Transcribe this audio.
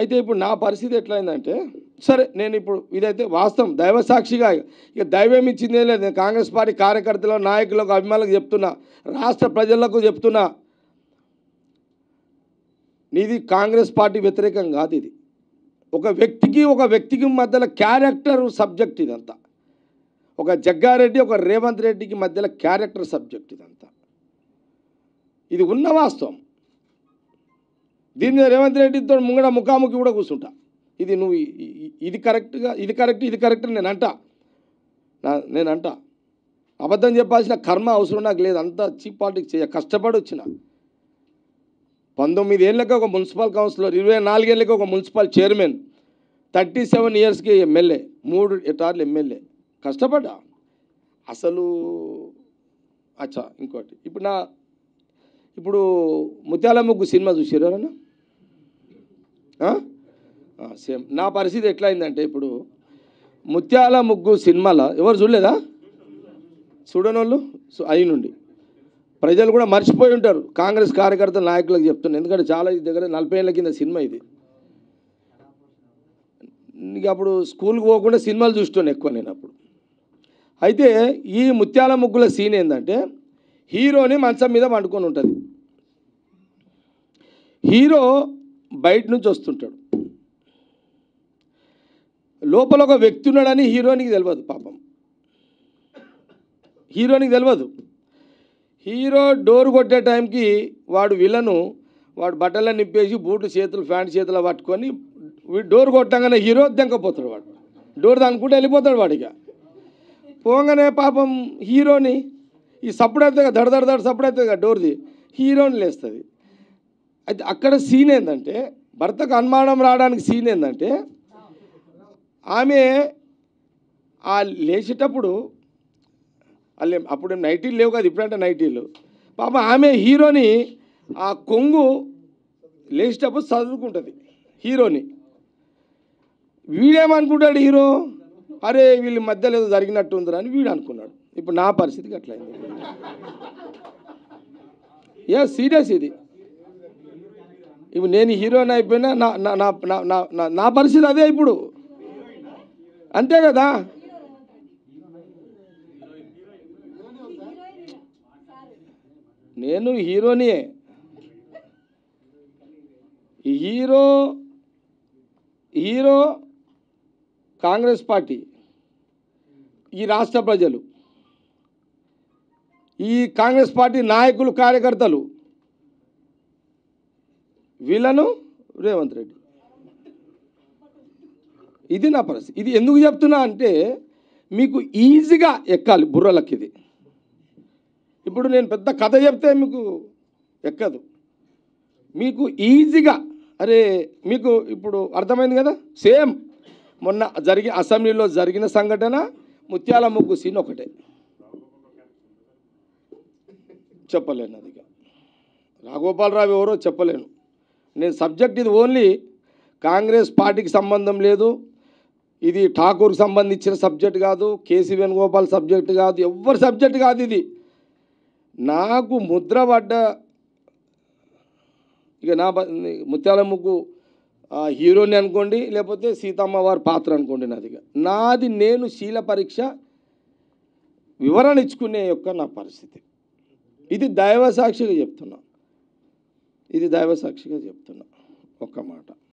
అయితే ఇప్పుడు నా పరిస్థితి ఎట్లయిందంటే సరే నేను ఇప్పుడు ఇదైతే వాస్తవం దైవ సాక్షిగా ఇక దైవం ఇచ్చిందే లేదు నేను కాంగ్రెస్ పార్టీ కార్యకర్తలు నాయకులకు అభిమానులకు చెప్తున్నా రాష్ట్ర ప్రజలకు చెప్తున్నా నీది కాంగ్రెస్ పార్టీ వ్యతిరేకం కాదు ఇది ఒక వ్యక్తికి ఒక వ్యక్తికి మధ్యలో క్యారెక్టర్ సబ్జెక్ట్ ఇదంతా ఒక జగ్గారెడ్డి ఒక రేవంత్ రెడ్డికి మధ్యలో క్యారెక్టర్ సబ్జెక్ట్ ఇదంతా ఇది ఉన్న వాస్తవం దీని మీద రేవంత్ రెడ్డితో ముంగడ ముఖాముఖి కూడా కూర్చుంటా ఇది నువ్వు ఇ- ఇ- ఇది కరెక్ట్గా ఇది కరెక్ట్ ఇది కరెక్ట్ అని నేను అంటా నా నేను అంటా అబద్ధం చెప్పాల్సిన కర్మ అవసరం నాకు లేదు అంతా చీప్ పాలిటిక్స్ చేయ కష్టపడి వచ్చిన పంతొమ్మిది ఏళ్ళకి ఒక మున్సిపల్ కౌన్సిలర్ ఇరవై నాలుగేళ్ళకి ఒక మున్సిపల్ చైర్మన్ థర్టీ సెవెన్ ఇయర్స్కి ఎమ్మెల్యే మూడు ఎటార్లు ఎమ్మెల్యే కష్టపడ్డా అసలు అచ్చా ఇంకోటి ఇప్పుడు నా ఇప్పుడు ముత్యాల ముగ్గు సినిమా చూసారు ఎవరన్నా ఆ? ఆ, సేమ్ నా పరిస్థితి ఎట్లా అయిందంటే ఇప్పుడు ముత్యాల ముగ్గు సినిమాలో ఎవరు చూడలేదా చూడనోళ్ళు సో అయి నుండి ప్రజలు కూడా మర్చిపోయి ఉంటారు కాంగ్రెస్ కార్యకర్తల నాయకులకు చెప్తున్నాను ఎందుకంటే చాలా ఇది దగ్గర నలభై ఏళ్ళ కింద సినిమా ఇది ఇక అప్పుడు స్కూల్కి పోకుండా సినిమాలు చూస్తున్నాను ఎక్కువ నేను అప్పుడు అయితే ఈ ముత్యాల ముగ్గుల సీన్ ఏంటంటే హీరోని మంచం మీద పండుకొని ఉంటుంది హీరో బయట నుంచి వస్తుంటాడు లోపల ఒక వ్యక్తి ఉన్నాడని హీరోనికి తెలియదు పాపం హీరోనికి తెలియదు హీరో డోర్ కొట్టే టైంకి వాడు విలను వాడు బట్టలను నింపేసి బూట్లు చేతులు ప్యాంట్ చేతులు పట్టుకొని వీ- డోర్ కొట్టంగానే హీరో దెంకపోతాడు వాడు డోర్ దానుకుంటే వెళ్ళిపోతాడు వాడిగా పోగానే పాపం హీరోని ఈ సప్పుడు అవుతుంది కదా దడ దడ దడ సప్పుడు అవుతుంది కదా డోర్ది హీరోని లేస్తుంది అయితే అక్కడ సీన్ ఏంటంటే భర్తకు అనుమానం రావడానికి సీన్ ఏంటంటే ఆమె ఆ లేచేటప్పుడు వాళ్ళు అప్పుడు నైటీలు లేవు కదా ఇప్పుడంటే నైటీలు పాప ఆమె హీరోని ఆ కొంగు లేచేటప్పుడు చదువుకుంటుంది హీరోని వీడేమనుకుంటాడు హీరో అరే వీళ్ళ మధ్యలో ఏదో జరిగినట్టు ఉందిరా అని వీడు అనుకున్నాడు ఇప్పుడు నా పరిస్థితికి అట్లయింది ఏ సీరియస్ ఇది ఇప్పుడు నేను హీరోని అయిపోయినా నా నా నా నా- నా నా- నా పరిస్థితి అదే ఇప్పుడు అంతే కదా నేను హీరోనియే ఈ హీరో హీరో కాంగ్రెస్ పార్టీ ఈ రాష్ట్ర ప్రజలు ఈ కాంగ్రెస్ పార్టీ నాయకులు కార్యకర్తలు వీళ్ళను రేవంత్ రెడ్డి ఇది నా పరిస్థితి ఇది ఎందుకు చెప్తున్నా అంటే మీకు ఈజీగా ఎక్కాలి బుర్రలకి ఇది ఇప్పుడు నేను పెద్ద కథ చెప్తే మీకు ఎక్కదు మీకు ఈజీగా అరే మీకు ఇప్పుడు అర్థమైంది కదా సేమ్ మొన్న జరిగి అసెంబ్లీలో జరిగిన సంఘటన ముత్యాల ముగ్గు సీన్ ఒకటే చెప్పలేను అది ఇక. రాఘోపాలరావు ఎవరో చెప్పలేను నేను సబ్జెక్ట్ ఇది ఓన్లీ కాంగ్రెస్ పార్టీకి సంబంధం లేదు ఇది ఠాకూర్కి సంబంధించిన సబ్జెక్ట్ కాదు కేసీ వేణుగోపాల్ సబ్జెక్ట్ కాదు ఎవరి సబ్జెక్ట్ కాదు ఇది నాకు ముద్ర పడ్డ ఇక నా బ- ముత్యాల ముగ్గు ఆ, హీరోని అనుకోండి లేకపోతే సీతమ్మ వారి పాత్ర అనుకోండి నాది ఇక. నాది నేను శీల పరీక్ష వివరణ ఇచ్చుకునే యొక్క నా పరిస్థితి ఇది దైవ సాక్షిగా చెప్తున్నా ఇది దైవ సాక్షిగా చెప్తున్నా ఒక్క మాట